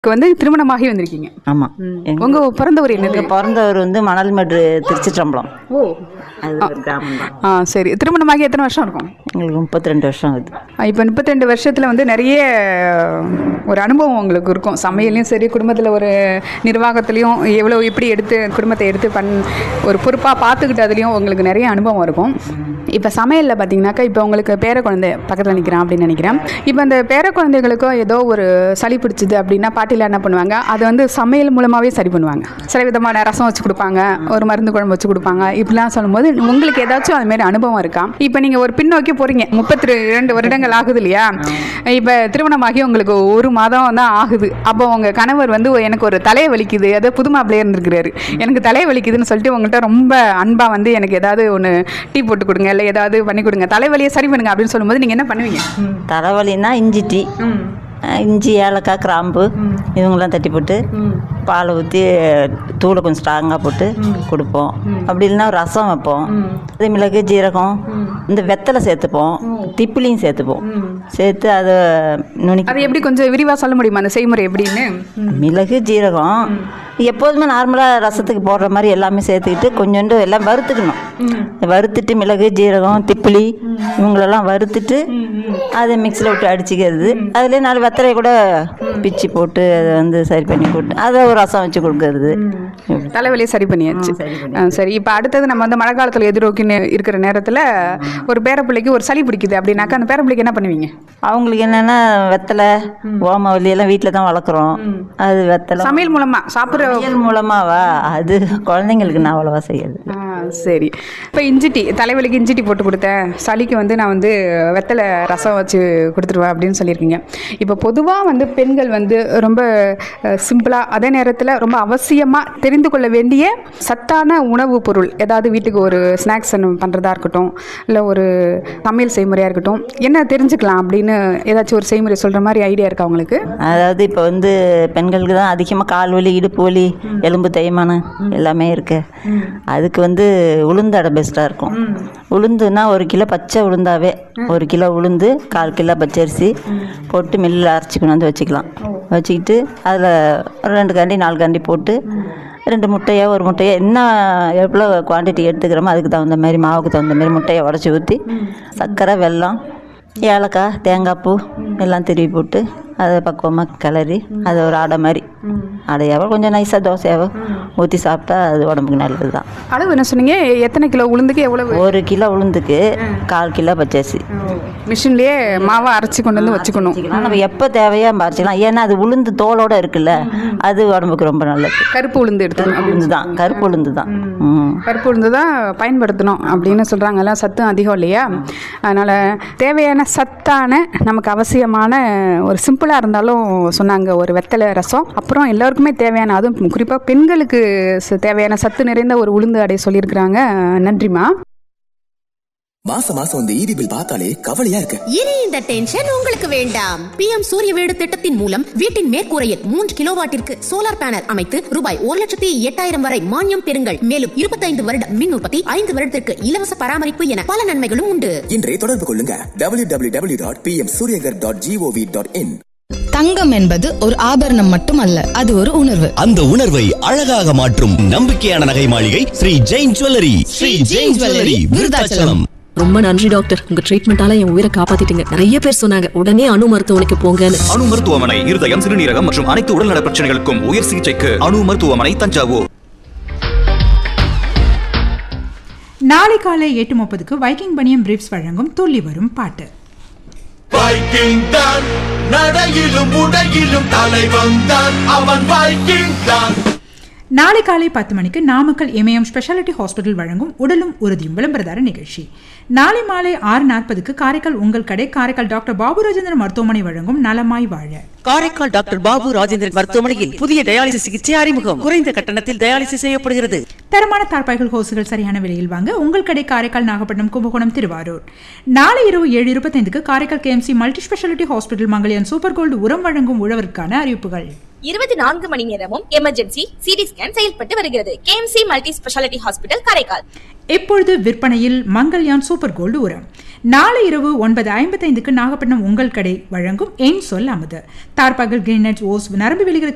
வந்து திருமணமாகி வந்திருக்கீங்க ஆமாம் உங்க பிறந்த ஊர் என்னது எங்கள் பிறந்தவர் வந்து மணல்மேடு திருச்சிற்றம்பலம் ஓ அது ஒரு கிராமம் தான் ஆ சரி திருமணமாகி எத்தனை வருஷம் இருக்கும் எங்களுக்கு முப்பத்தி ரெண்டு வருஷம் ஆகுது இப்போ முப்பத்தி ரெண்டு வருஷத்தில் வந்து நிறைய ஒரு அனுபவம் உங்களுக்கு இருக்கும் சமையல்லையும் சரி குடும்பத்தில் ஒரு நிர்வாகத்துலேயும் எவ்வளோ எப்படி எடுத்து குடும்பத்தை எடுத்து பண் ஒரு பொறுப்பாக பார்த்துக்கிட்டதுலேயும் உங்களுக்கு நிறைய அனுபவம் இருக்கும் இப்போ சமையலில் பார்த்தீங்கன்னாக்கா இப்போ உங்களுக்கு பேர குழந்தை பக்கத்தில் நிற்கிறான் அப்படின்னு நினைக்கிறேன் இப்போ அந்த பேர குழந்தைகளுக்கும் ஏதோ ஒரு சளி பிடிச்சிது அப்படின்னா பாட்டியில் என்ன பண்ணுவாங்க அதை வந்து சமையல் மூலமாகவே சரி பண்ணுவாங்க சில விதமான ரசம் வச்சு கொடுப்பாங்க ஒரு மருந்து குழம்பு வச்சு கொடுப்பாங்க இப்படிலாம் சொல்லும்போது உங்களுக்கு ஏதாச்சும் அது மாதிரி அனுபவம் இருக்கா இப்போ நீங்கள் ஒரு பின்னோக்கி போகிறீங்க முப்பத்தி ரெண்டு வருடங்கள் ஆகுது இல்லையா இப்போ திருமணமாகி உங்களுக்கு ஒரு மாதம் தான் ஆகுது அப்போ உங்கள் கணவர் வந்து எனக்கு ஒரு தலையை வலிக்குது அதோ புது மாப்பிள்ளையே இருந்திருக்கிறாரு எனக்கு தலையை வலிக்குதுன்னு சொல்லிட்டு உங்கள்கிட்ட ரொம்ப அன்பாக வந்து எனக்கு ஏதாவது ஒன்று டீ போட்டு கொடுங்க இல்லை ஏதாவது பண்ணி கொடுங்க தலைவலியை சரி பண்ணுங்க அப்படின்னு சொல்லும்போது நீங்கள் என்ன பண்ணுவீங்க தலைவலின்னா இஞ்சி டீ அஹ் இஞ்சி ஏலக்காய் கிராம்பு இவங்கெல்லாம் தட்டி போட்டு பாலை ஊற்றி தூளை கொஞ்சம் ஸ்ட்ராங்காக போட்டு கொடுப்போம் அப்படி இல்லைன்னா ரசம் வைப்போம் அதே மிளகு ஜீரகம் இந்த வெத்தலை சேர்த்துப்போம் திப்பிலியும் சேர்த்துப்போம் சேர்த்து அதை நுனி அது எப்படி கொஞ்சம் விரிவாக சொல்ல முடியுமா அந்த செய்முறை எப்படின்னு மிளகு ஜீரகம் எப்போதுமே நார்மலாக ரசத்துக்கு போடுற மாதிரி எல்லாமே சேர்த்துக்கிட்டு கொஞ்சோண்டு எல்லாம் வறுத்துக்கணும் வறுத்துட்டு மிளகு ஜீரகம் திப்பிலி இவங்களெல்லாம் வறுத்துட்டு அதை மிக்சியில் விட்டு அடிச்சுக்கிறது அதுலேயே நாலு வெத்தலையை கூட பிச்சு போட்டு அதை வந்து சரி பண்ணி போட்டு அதை ஒரு ரசம் வச்சு கொடுக்கறது தலைவலியை சரி பண்ணியாச்சு ஆ, சரி இப்போ அடுத்தது நம்ம வந்து மழை காலத்தில் எதிர்நோக்கின்னு இருக்கிற நேரத்தில் ஒரு பேரப்பிள்ளைக்கு ஒரு சளி பிடிக்குது அப்படின்னாக்கா அந்த பேரப்பிள்ளைக்கு என்ன பண்ணுவீங்க அவங்களுக்கு என்னென்னா வெத்தலை ஓமவல்லி எல்லாம் வீட்டில் தான் வளர்க்குறோம் அது வெத்தலை சமையல் மூலமாக சாப்பிட்ற சமையல் மூலமாவா அது குழந்தைங்களுக்கு நான் அவ்வளோவா செய்யாது ஆ, சரி இப்போ இஞ்சி டீ தலைவலிக்கு இஞ்சி டீ போட்டு கொடுத்தேன் சளிக்கு வந்து நான் வந்து வெத்தலை ரசம் வச்சு கொடுத்துருவேன் அப்படின்னு சொல்லியிருக்கீங்க இப்போ பொதுவாக வந்து பெண்கள் வந்து ரொம்ப சிம்பிளாக அதே நேரத்தில் ரொம்ப அவசியமாக தெரிந்து கொள்ள வேண்டிய சத்தான உணவுப் பொருள் ஏதாவது வீட்டுக்கு ஒரு ஸ்நாக்ஸ் பண்ணுறதா இருக்கட்டும் இல்லை ஒரு சமையல் செய்முறையாக இருக்கட்டும் என்ன தெரிஞ்சுக்கலாம் அப்படின்னு ஏதாச்சும் ஒரு செய்முறை சொல்கிற மாதிரி ஐடியா இருக்கா உங்களுக்கு அதாவது இப்போ வந்து பெண்களுக்கு தான் அதிகமாக கால் வலி இடுப்பு வலி எலும்பு தேய்மானம் எல்லாமே இருக்கு அதுக்கு வந்து உளுந்து அடை பெஸ்ட்டாக இருக்கும் உளுந்துனா ஒரு கிலோ பச்சை உளுந்தாவே ஒரு கிலோ உளுந்து கால் கிலோ பச்சரிசி போட்டு மில்லில் அரைச்சிக்கணும் வந்து வச்சுக்கலாம் வச்சுக்கிட்டு அதில் ரெண்டு கண்டி நாலு கண்டி போட்டு ரெண்டு முட்டையோ ஒரு முட்டையோ என்ன எவ்வளோ குவான்டிட்டி எடுத்துக்கிறோமோ அதுக்கு தகுந்த மாதிரி மாவுக்கு தகுந்த மாதிரி முட்டையை உடச்சி ஊற்றி சர்க்கரை வெல்லம் ஏலக்காய் தேங்காய் பூ எல்லாம் திருவி போட்டு அதை பக்குவமாக கிளறி அதை ஒரு அடை மாதிரி அடையாவோ கொஞ்சம் நைஸாக தோசையாவோ ஊற்றி சாப்பிட்டா அது உடம்புக்கு நல்லது தான் அளவு என்ன சொன்னீங்க எத்தனை கிலோ உளுந்துக்கு எவ்வளவு ஒரு கிலோ உளுந்துக்கு கால் கிலோ பச்சரிசி மிஷின்லேயே மாவை அரைச்சி கொண்டு வந்து வச்சுக்கணும் வச்சுக்கலாம் நம்ம எப்போ தேவையோ பறிச்சிக்கலாம் ஏன்னா அது உளுந்து தோலோட இருக்குல்ல அது உடம்புக்கு ரொம்ப நல்லது கருப்பு உளுந்து எடுத்துக்கணும் உளுந்து தான் கருப்பு உளுந்து தான் ம் கருப்பு உளுந்து தான் பயன்படுத்தணும் அப்படின்னு சொல்கிறாங்க எல்லாம் சத்தும் அதிகம் இல்லையா அதனால் தேவையான சத்தான நமக்கு அவசியமான ஒரு சிம்பிளாக இருந்தாலும் சொன்னாங்க ஒரு வெத்தலை ரசம் அப்புறம் எல்லாருக்குமே தேவையான அதுவும் குறிப்பாக பெண்களுக்கு ச- தேவையான சத்து நிறைந்த ஒரு உளுந்து அடை சொல்லியிருக்கிறாங்க நன்றிம்மா மாசம் மாசம் இந்த ஈபி பில் பார்த்தாலே கவலையா இருக்கு இனி இந்த டென்ஷன் உங்களுக்கு வேண்டாம் பிஎம் சூரிய வீடு திட்டத்தின் மூலம் வீட்டின் மேற்கூரையில் மூன்று கிலோவாட்டிற்கு சோலார் பேனல் அமைத்து ரூபாய் ஒரு லட்சத்தி எட்டாயிரம் வரை மானியம் பெறுங்கள் மேலும் இருபத்தைந்து வருட மின் உற்பத்தி ஐந்து வருடத்திற்கு இலவச பராமரிப்பு என பல நன்மைகளும் உண்டு இன்றே தொடர்பு கொள்ளுங்க W W W dot P M Suryaghar dot GOV dot in தங்கம் என்பது ஒரு ஆபரணம் மட்டுமல்ல அது ஒரு உணர்வு அந்த உணர்வை அழகாக மாற்றும் நம்பிக்கையான நகை மாளிகை ஸ்ரீ ஜெயின் ஜுவல்லரி ஸ்ரீ ஜெயின் ஜுவல்லரி விருதாச்சலம் ரொம்ப நன்றி டாக்டர் உங்க ட்ரீட்மெண்டால என் உயிரை காப்பாத்திட்டீங்க நிறைய பேர் சொன்னாங்க உடனே அணு மருத்துவமனைக்கு போங்கன்னு அணு மருத்துவமனை இருதயம் சிறுநீரகம் மற்றும் அனைத்து உடல்நல பிரச்சனைகளுக்கும் உயர் சிகிச்சைக்கு அணு மருத்துவமனை தஞ்சாவூர் நாளை காலை எட்டு முப்பதுக்கு வைக்கிங் பனியம் பிரீப்ஸ் வழங்கும் துள்ளி வரும் பாட்டு வைக்கிங் தான் நடையிலும் உடையிலும் தலைவன் தான் அவன் வைக்கிங் தான் நாளை காலை பத்து மணிக்கு நாமக்கல் இமயம் ஸ்பெஷாலிட்டி ஹாஸ்பிட்டல் வழங்கும் உடலும் உறுதியும் விளம்பரதார நிகழ்ச்சி நாளை மாலை ஆறு நாற்பதுக்கு காரைக்கால் உங்கள் கடை காரைக்கால் டாக்டர் பாபு ராஜேந்திரன் மருத்துவமனை வழங்கும் நலமாய் வாழ காரைக்கால் டாக்டர் பாபு ராஜேந்திரன் மருத்துவமனையில் புதிய டயாலிசிஸ் சிகிச்சை அறிமுகம் குறைந்த கட்டணத்தில் டயாலிசிஸ் செய்யப்படுகிறது தரமான தார்பாய்கள் ஹோசுகள் சரியான விலையில் வாங்க உங்கள் கடை காரைக்கால் நாகப்பட்டினம் கும்பகோணம் திருவாரூர் நாளை இரவு ஏழு இருபத்தைந்துக்கு Karaikal KMC multi speciality hospital Mangalyaan super gold உரம் வழங்கும் உழவருக்கான அறிவிப்புகள் இருபத்தி நான்கு மணி நேரமும் எமர்ஜென்சி சிடி ஸ்கேன் செயல்பட்டு வருகிறது KMC multi speciality hospital Karaikal இப்பொழுது விற்பனையில் மங்கல்யான் சூப்பர் கோல்டு உரம் நாளை இரவு ஒன்பது ஐம்பத்தைந்துக்கு நாகப்பட்டினம் உங்கள் கடை வழங்கும் என் சொல் அமுது தார்பாகல் கிரீனட் ஓஸ் நரம்பு வெளிகளுக்கு